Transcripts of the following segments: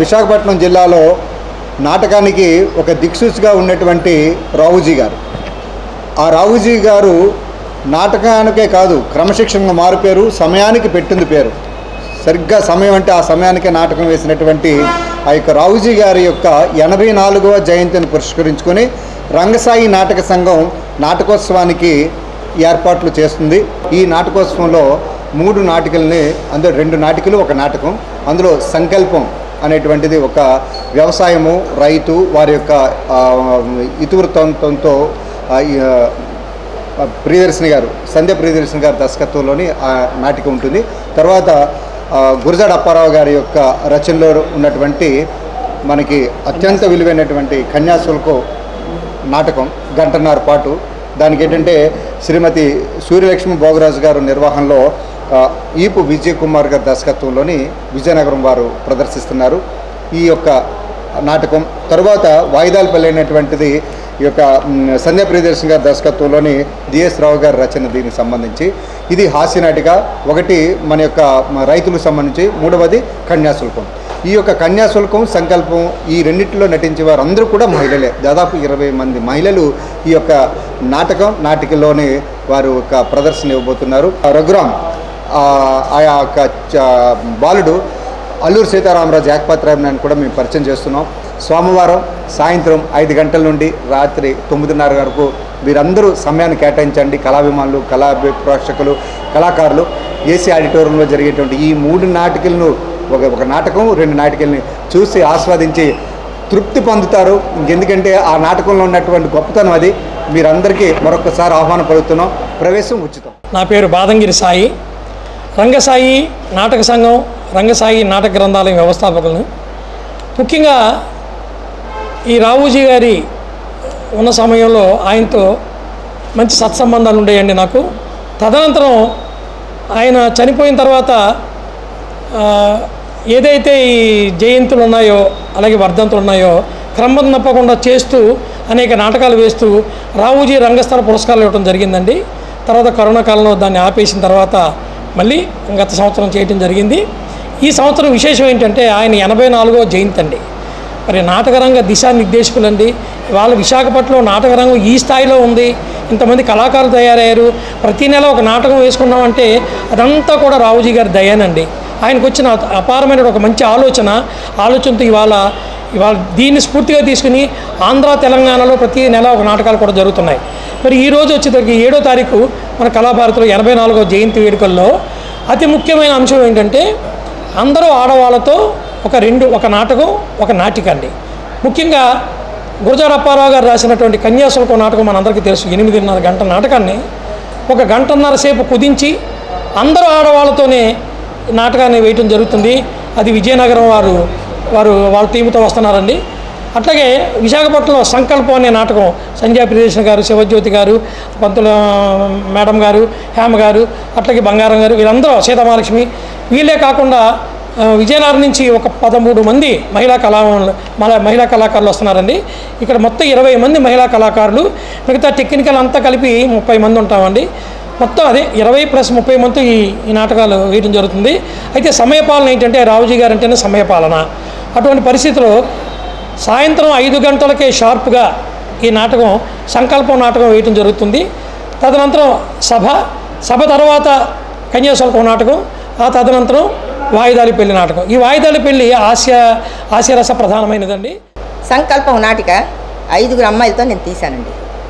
విశాఖపట్నం జిల్లాలో నాటకానికి ఒక దిక్సూచిగా ఉన్నటువంటి రావుజీ గారు ఆ రావుజీ గారు నాటకానికే కాదు క్రమశిక్షణగా మారిపోయారు సమయానికి పెట్టింది పేరు సరిగ్గా సమయం అంటే ఆ సమయానికే నాటకం వేసినటువంటి ఆ యొక్క రావుజీ గారి యొక్క ఎనభై నాలుగవ జయంతిని పురస్కరించుకొని రంగసాయి నాటక సంఘం నాటకోత్సవానికి ఏర్పాట్లు చేస్తుంది ఈ నాటకోత్సవంలో మూడు నాటికల్ని అందులో రెండు నాటికలు ఒక నాటకం అందులో సంకల్పం అనేటువంటిది ఒక వ్యవసాయము రైతు వారి యొక్క ఆ, ఇతివృత్తంతో ఆ, ఈ, ఆ, ప్రియదర్శిని గారు సంధ్య ప్రియదర్శిని గారి దర్శకత్వంలోని ఆ నాటిక ఉంటుంది తర్వాత ఆ, గురజాడ అప్పారావు గారి యొక్క రచనలో ఉన్నటువంటి మనకి అత్యంత విలువైనటువంటి కన్యాశుల్కో నాటకం గంటన్నర పాటు దానికి ఏంటంటే శ్రీమతి సూర్యలక్ష్మి భోగరాజు గారు నిర్వహణలో ఆ, ఈపు విజయ్ కుమార్ గారి దర్శకత్వంలోని విజయనగరం వారు ప్రదర్శిస్తున్నారు ఈ యొక్క నాటకం తర్వాత వాయిదాలు పెళ్ళైనటువంటిది ఈ యొక్క మ్, సంధ్య ప్రియదర్శన్ గారి దర్శకత్వంలోని డిఎస్ రావు గారి రచన దీనికి సంబంధించి ఇది హాస్య నాటిక ఒకటి మన యొక్క మ, రైతులకు సంబంధించి మూడవది కన్యాశుల్కం ఈ యొక్క కన్యాశుల్కం సంకల్పం ఈ రెండింటిలో నటించే వారు అందరూ కూడా మహిళలే దాదాపు ఇరవై మంది మహిళలు ఈ యొక్క నాటకం నాటికలోని వారు ఒక ప్రదర్శన ఇవ్వబోతున్నారు రఘురామ్ ఆ ఆ యొక్క చ- బాలుడు అల్లూరు సీతారామరాజు ఏకపాత్రాయని కూడా మేము పరిచయం చేస్తున్నాం సోమవారం సాయంత్రం ఐదు గంటల నుండి రాత్రి తొమ్మిదిన్నర వరకు వీరందరూ సమయాన్ని కేటాయించండి కళాభిమానులు కళా ప్రేక్షకులు కళాకారులు ఏసీ ఆడిటోరియంలో జరిగేటువంటి ఈ మూడు నాటికలను ఒక ఒక నాటకం రెండు నాటికల్ని చూసి ఆస్వాదించి తృప్తి పొందుతారు ఇంకెందుకంటే ఆ నాటకంలో ఉన్నటువంటి గొప్పతనం అది మీరందరికీ మరొకసారి ఆహ్వానం పలుకుతున్నాం ప్రవేశం ఉచితం నా పేరు బాదంగిరి సాయి రంగసాయి నాటక సంఘం రంగసాయి నాటక గ్రంథాలయం వ్యవస్థాపకులను ముఖ్యంగా ఈ రావుజీ గారి ఉన్న సమయంలో ఆయనతో మంచి సత్సంబంధాలు ఉండేయండి నాకు తదనంతరం ఆయన చనిపోయిన తర్వాత ఆ, ఏదైతే ఈ జయంతులు ఉన్నాయో అలాగే వర్ధంతులు ఉన్నాయో క్రమం తప్పకుండా చేస్తూ అనేక నాటకాలు వేస్తూ రావుజీ రంగస్థల పురస్కారాలు ఇవ్వడం జరిగిందండి తర్వాత కరోనా కాలంలో దాన్ని ఆపేసిన తర్వాత మళ్ళీ గత సంవత్సరం చేయడం జరిగింది ఈ సంవత్సరం విశేషం ఏంటంటే ఆయన ఎనభై నాలుగో జయంతి అండి మరి నాటకరంగ దిశానిర్దేశకులండి వాళ్ళ విశాఖపట్నంలో నాటకరంగం ఈ స్థాయిలో ఉంది ఇంతమంది కళాకారులు తయారయ్యారు ప్రతి నెల ఒక నాటకం వేసుకున్నామంటే అదంతా కూడా రావుజీ గారి దయానండి ఆయనకు వచ్చిన అత- అపారమైన ఒక మంచి ఆలోచన ఆలోచనతో ఇవాళ ఇవాళ దీన్ని స్ఫూర్తిగా తీసుకుని ఆంధ్ర తెలంగాణలో ప్రతి నెల ఒక నాటకాలు కూడా జరుగుతున్నాయి మరి ఈ రోజు వచ్చేసరికి ఏడో తారీఖు మన కళాభారతిలో ఎనభై నాలుగో జయంతి వేడుకల్లో అతి ముఖ్యమైన అంశం ఏంటంటే అందరూ ఆడవాళ్ళతో ఒక రెండు ఒక నాటకం ఒక నాటిక అండి ముఖ్యంగా గురజాడ అప్పారావు గారు రాసినటువంటి కన్యాశుల్కం నాటకం మనందరికీ తెలుసు ఎనిమిదిన్నర గంట నాటకాన్ని ఒక గంటన్నర సేపు కుదించి అందరూ ఆడవాళ్ళతోనే నాటకాన్ని వేయటం జరుగుతుంది అది విజయనగరం వారు వారు వాళ్ళ టీంతో వస్తున్నారండి అట్లాగే విశాఖపట్నంలో సంకల్పం అనే నాటకం సంజయ్ ప్రియదర్శన్ గారు శివజ్యోతి గారు పంతుల మేడం గారు హేమ గారు అట్లాగే బంగారం గారు వీళ్ళందరూ సీతామహాలక్ష్మి వీళ్ళే కాకుండా ఆ, విజయనగరం నుంచి ఒక పదమూడు మంది మహిళా కళా మల- మహిళా కళాకారులు వస్తున్నారండి ఇక్కడ మొత్తం ఇరవై మంది మహిళా కళాకారులు మిగతా టెక్నికల్ అంతా కలిపి ముప్పై మంది ఉంటామండి మొత్తం అదే ఇరవై ప్లస్ ముప్పై మంది ఈ ఈ నాటకాలు వేయడం జరుగుతుంది అయితే సమయపాలన ఏంటంటే రావుజీ గారు అంటేనే సమయపాలన అటువంటి పరిస్థితిలో సాయంత్రం ఐదు గంటలకే షార్ప్గా ఈ నాటకం సంకల్పం నాటకం వేయటం జరుగుతుంది తదనంతరం సభ సభ తర్వాత కన్యాశుల్కం నాటకం ఆ తదనంతరం వాయిదాలి పెళ్లి నాటకం ఈ వాయిదాలి పెళ్లి హాస్య హాస్యరస ప్రధానమైనదండి సంకల్పం నాటిక ఐదుగురు అమ్మాయిలతో నేను తీశానండి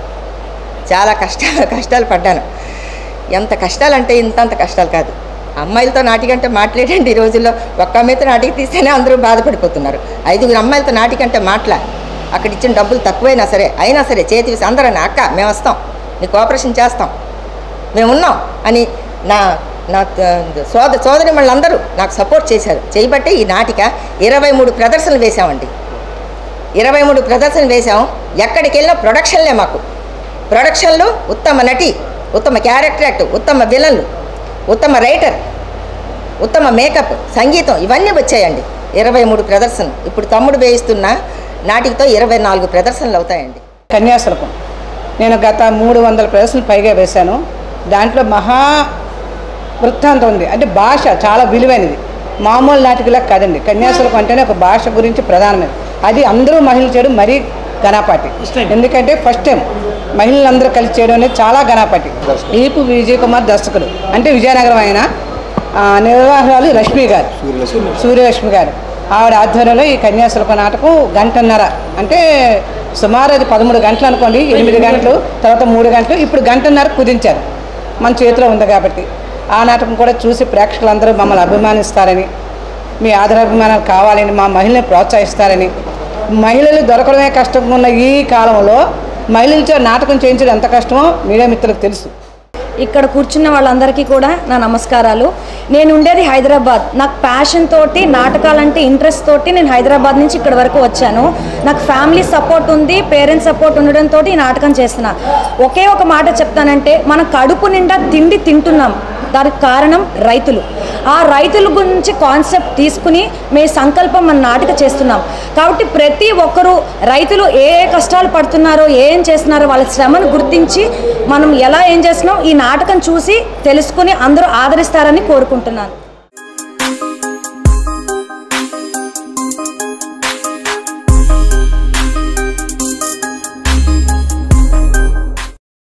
చాలా కష్టాలు కష్టాలు పడ్డాను ఎంత కష్టాలు అంటే ఇంతంత కష్టాలు కాదు అమ్మాయిలతో నాటికంటే మాట్లాడండి ఈ రోజుల్లో ఒక్క అమ్మాయితో నాటిక తీస్తేనే అందరూ బాధపడిపోతున్నారు ఐదుగురు అమ్మాయిలతో నాటికంటే మాట్లా అక్కడ ఇచ్చిన డబ్బులు తక్కువైనా సరే అయినా సరే చేతి వేసి అందరూ అక్క మేము వస్తాం నీకు ఆపరేషన్ చేస్తాం మేము ఉన్నాం అని నా నా సోద సోదరి వాళ్ళందరూ నాకు సపోర్ట్ చేశారు చేయబట్టే ఈ నాటిక ఇరవై మూడు ప్రదర్శనలు వేశామండి ఇరవై మూడు ప్రదర్శనలు వేశాం ఎక్కడికి వెళ్ళినా ప్రొడక్షన్లే మాకు ప్రొడక్షన్లు ఉత్తమ నటి ఉత్తమ క్యారెక్టర్ యాక్ట్ ఉత్తమ విలన్లు ఉత్తమ రైటర్ ఉత్తమ మేకప్ సంగీతం ఇవన్నీ వచ్చాయండి ఇరవై మూడు ప్రదర్శనలు ఇప్పుడు తమ్ముడు వేయిస్తున్న నాటికతో ఇరవై నాలుగు ప్రదర్శనలు అవుతాయండి కన్యాశుల్కం నేను గత మూడు వందల ప్రదర్శనలు పైగా వేశాను దాంట్లో మహా వృత్తాంతం ఉంది అంటే భాష చాలా విలువైనది మామూలు నాటికలా కాదండి కన్యాశుల్కం అంటేనే ఒక భాష గురించి ప్రధానమైన అది అందరూ మహిళలు చేయడం మరీ ఘనాపాటి ఎందుకంటే ఫస్ట్ టైం మహిళలందరూ కలిసి చేయడం అనేది చాలా ఘనాపాటి ఈపు విజయ్ కుమార్ దర్శకుడు అంటే విజయనగరం ఆయన ఆ, నిర్వాహకురాలు రష్మి గారు సూర్యలక్ష్మి గారు ఆవిడ ఆధ్వర్యంలో ఈ కన్యాశుల్క నాటకం గంటన్నర అంటే సుమారు అది పదమూడు గంటలు అనుకోండి ఎనిమిది గంటలు తర్వాత మూడు గంటలు ఇప్పుడు గంటన్నర కుదించారు మన చేతిలో ఉంది కాబట్టి ఆ నాటకం కూడా చూసి ప్రేక్షకులందరూ మమ్మల్ని అభిమానిస్తారని మీ ఆదరాభిమానాలు కావాలని మా మహిళని ప్రోత్సహిస్తారని మహిళలు దొరకడమే కష్టంగా ఉన్న ఈ కాలంలో మహిళలతో నాటకం చేయించడం ఎంత కష్టమో మీడియా మిత్రులకు తెలుసు ఇక్కడ కూర్చున్న వాళ్ళందరికీ కూడా నా నమస్కారాలు నేను ఉండేది హైదరాబాద్ నాకు ప్యాషన్ తోటి నాటకాలంటే ఇంట్రెస్ట్ తోటి నేను హైదరాబాద్ నుంచి ఇక్కడ వరకు వచ్చాను నాకు ఫ్యామిలీ సపోర్ట్ ఉంది పేరెంట్స్ సపోర్ట్ ఉండడంతో ఈ నాటకం చేస్తున్నా ఒకే ఒక మాట చెప్తానంటే మన కడుపు నిండా తిండి తింటున్నాం దానికి కారణం రైతులు ఆ రైతుల గురించి కాన్సెప్ట్ తీసుకుని మేము సంకల్పం మన నాటక చేస్తున్నాం కాబట్టి ప్రతి ఒక్కరూ రైతులు ఏ ఏ కష్టాలు పడుతున్నారో ఏం చేస్తున్నారో వాళ్ళ శ్రమను గుర్తించి మనం ఎలా ఏం చేస్తున్నాం ఈ నాటకం చూసి తెలుసుకుని అందరూ ఆదరిస్తారని కోరుకుంటున్నాను